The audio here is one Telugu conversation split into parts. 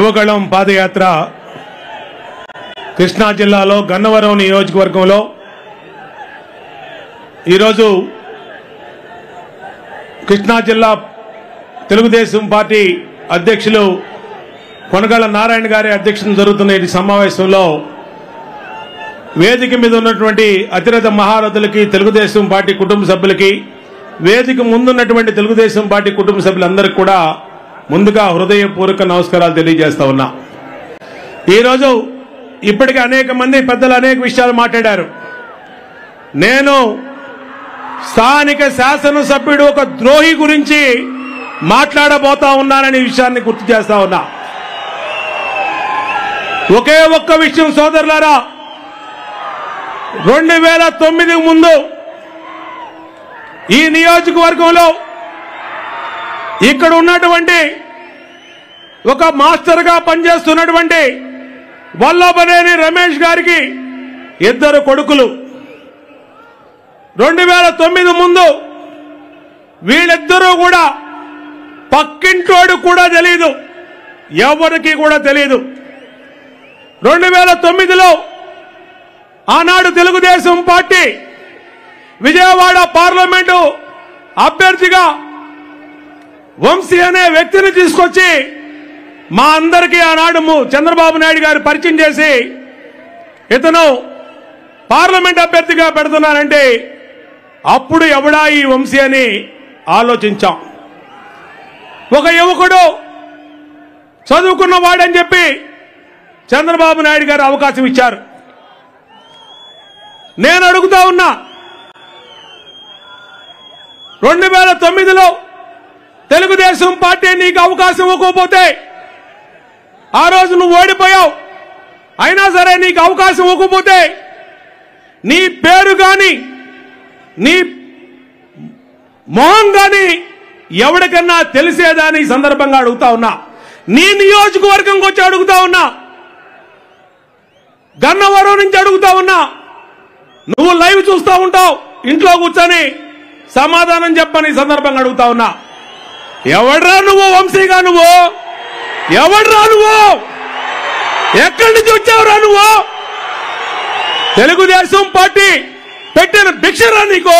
యువగళం పాదయాత్ర కృష్ణా జిల్లాలో గన్నవరం నియోజకవర్గంలో ఈరోజు కృష్ణా జిల్లా తెలుగుదేశం పార్టీ అధ్యక్షులు కొనగళ్ళ నారాయణ గారి అధ్యక్షతన జరుగుతున్న ఈ సమావేశంలో వేదిక మీద ఉన్నటువంటి అతిరథ మహారథులకి తెలుగుదేశం పార్టీ కుటుంబ సభ్యులకి వేదిక ముందున్నటువంటి తెలుగుదేశం పార్టీ కుటుంబ సభ్యులందరికీ కూడా ముందుగా హృదయపూర్వక నమస్కారాలు తెలియజేస్తా ఉన్నా ఈరోజు ఇప్పటికే అనేక మంది పెద్దలు అనేక విషయాలు మాట్లాడారు నేను స్థానిక శాసనసభ్యుడు ఒక ద్రోహి గురించి మాట్లాడబోతా ఉన్నాననే విషయాన్ని గుర్తు చేస్తా ఉన్నా ఒకే ఒక్క విషయం సోదరులారా రెండు వేల తొమ్మిది ముందు ఈ నియోజకవర్గంలో ఇక్కడ ఉన్నటువంటి ఒక మాస్టర్గా పనిచేస్తున్నటువంటి వల్లభనేని రమేష్ గారికి ఇద్దరు కొడుకులు రెండు వేల తొమ్మిది ముందు వీళ్ళిద్దరూ కూడా పక్కింటోడు కూడా తెలియదు ఎవరికి కూడా తెలియదు రెండు వేల తొమ్మిదిలో ఆనాడు తెలుగుదేశం పార్టీ విజయవాడ పార్లమెంటు అభ్యర్థిగా వంశీ అనే వ్యక్తిని తీసుకొచ్చి మా అందరికీ ఆనాడు ము- చంద్రబాబు నాయుడు గారు పరిచయం చేసి ఇతను పార్లమెంట్ అభ్యర్థిగా పెడుతున్నానంటే అప్పుడు ఎవడా ఈ వంశీ అని ఆలోచించాం ఒక యువకుడు చదువుకున్నవాడని చెప్పి చంద్రబాబు నాయుడు గారు అవకాశం ఇచ్చారు నేను అడుగుతా ఉన్నా రెండు వేల తొమ్మిదిలో తెలుగుదేశం పార్టీ నీకు అవకాశం ఇవ్వకపోతే ఆ రోజు నువ్వు ఓడిపోయావు అయినా సరే నీకు అవకాశం ఇవ్వకపోతే నీ పేరు గాని నీ మొహం గాని ఎవరికన్నా తెలిసేదాని ఈ సందర్భంగా అడుగుతా ఉన్నా నీ నియోజకవర్గంకి వచ్చి అడుగుతా ఉన్నా గన్నవరం నుంచి అడుగుతా ఉన్నా నువ్వు లైవ్ చూస్తా ఉంటావు ఇంట్లో కూర్చొని సమాధానం చెప్పని ఈ సందర్భంగా అడుగుతా ఉన్నా ఎవడ్రా నువ్వు వంశీగా నువ్వు ఎవడ్రా నువ్వు ఎక్కడి నుంచి వచ్చావురా నువ్వు తెలుగుదేశం పార్టీ పెట్టిన భిక్షరా నీకు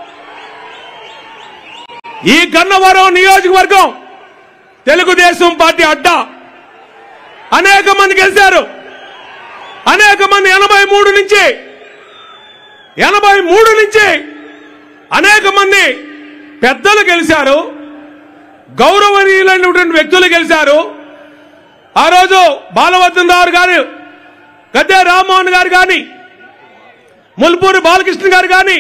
ఈ గన్నవరం నియోజకవర్గం తెలుగుదేశం పార్టీ అడ్డా అనేక మంది గెలిచారు అనేక మంది ఎనభై మూడు నుంచి ఎనభై మూడు నుంచి అనేక మంది పెద్దలు గెలిచారు గౌరవనీయులైనటువంటి వ్యక్తులు గెలిచారు ఆ రోజు బాలవర్ధన్ రావు గారు గద్దె రామ్మోహన్ గారు కానీ ముల్పూరి బాలకృష్ణ గారు కానీ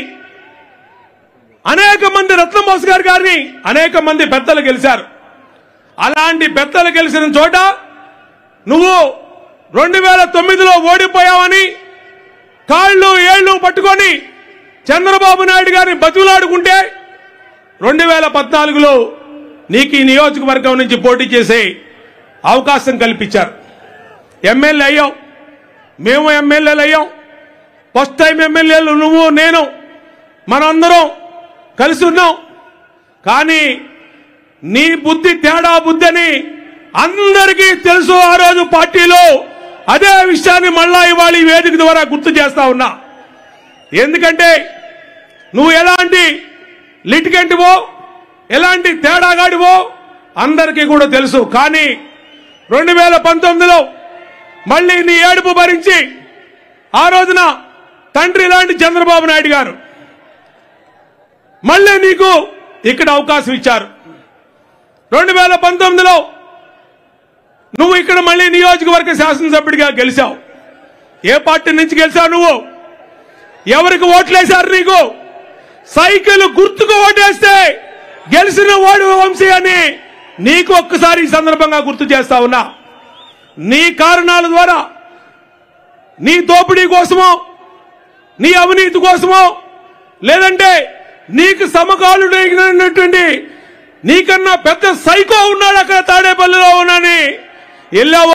అనేక మంది రత్నబోస్ గారు కానీ అనేక మంది పెద్దలు గెలిచారు అలాంటి పెద్దలు గెలిచిన చోట నువ్వు రెండు వేల తొమ్మిదిలో ఓడిపోయావని కాళ్ళు ఏళ్ళు పట్టుకొని చంద్రబాబు నాయుడు గారిని బతులాడుకుంటే రెండు వేల పద్నాలుగులో నీకు ఈ నియోజకవర్గం నుంచి పోటీ చేసే అవకాశం కల్పించారు ఎమ్మెల్యే అయ్యావు మేము ఎమ్మెల్యేలు అయ్యాం ఫస్ట్ టైం ఎమ్మెల్యేలు నువ్వు నేను మనందరం కలిసి ఉన్నాం కానీ నీ బుద్ధి తేడా బుద్ధి అని అందరికీ తెలుసు ఆ రోజు పార్టీలో అదే విషయాన్ని మళ్ళా ఇవాళ ఈ వేదిక ద్వారా గుర్తు చేస్తా ఉన్నా ఎందుకంటే నువ్వు ఎలాంటి లిటికెంట్వో ఎలాంటి తేడాగాడివో అందరికీ కూడా తెలుసు కానీ రెండు వేల పంతొమ్మిదిలో మళ్ళీ నీ ఏడుపు భరించి ఆ రోజున తండ్రి లాంటి చంద్రబాబు నాయుడు గారు మళ్ళీ నీకు ఇక్కడ అవకాశం ఇచ్చారు రెండు వేల పంతొమ్మిదిలో నువ్వు ఇక్కడ మళ్ళీ నియోజకవర్గ శాసనసభ్యుడిగా గెలిచావు ఏ పార్టీ నుంచి గెలిచావు నువ్వు ఎవరికి ఓట్లేశారు నీకు సైకిల్ గుర్తుకు ఓటేస్తే గెలిచిన వాడు వంశీ అని నీకు ఒక్కసారి ఈ సందర్భంగా గుర్తు చేస్తా ఉన్నా నీ కారణాల ద్వారా నీ దోపిడీ కోసమో నీ అవినీతి కోసమో లేదంటే నీకు సమకాలుడైనటువంటి నీకన్నా పెద్ద సైకో ఉన్నాడు అక్కడ తాడేపల్లిలో ఉన్నాని వెళ్ళావు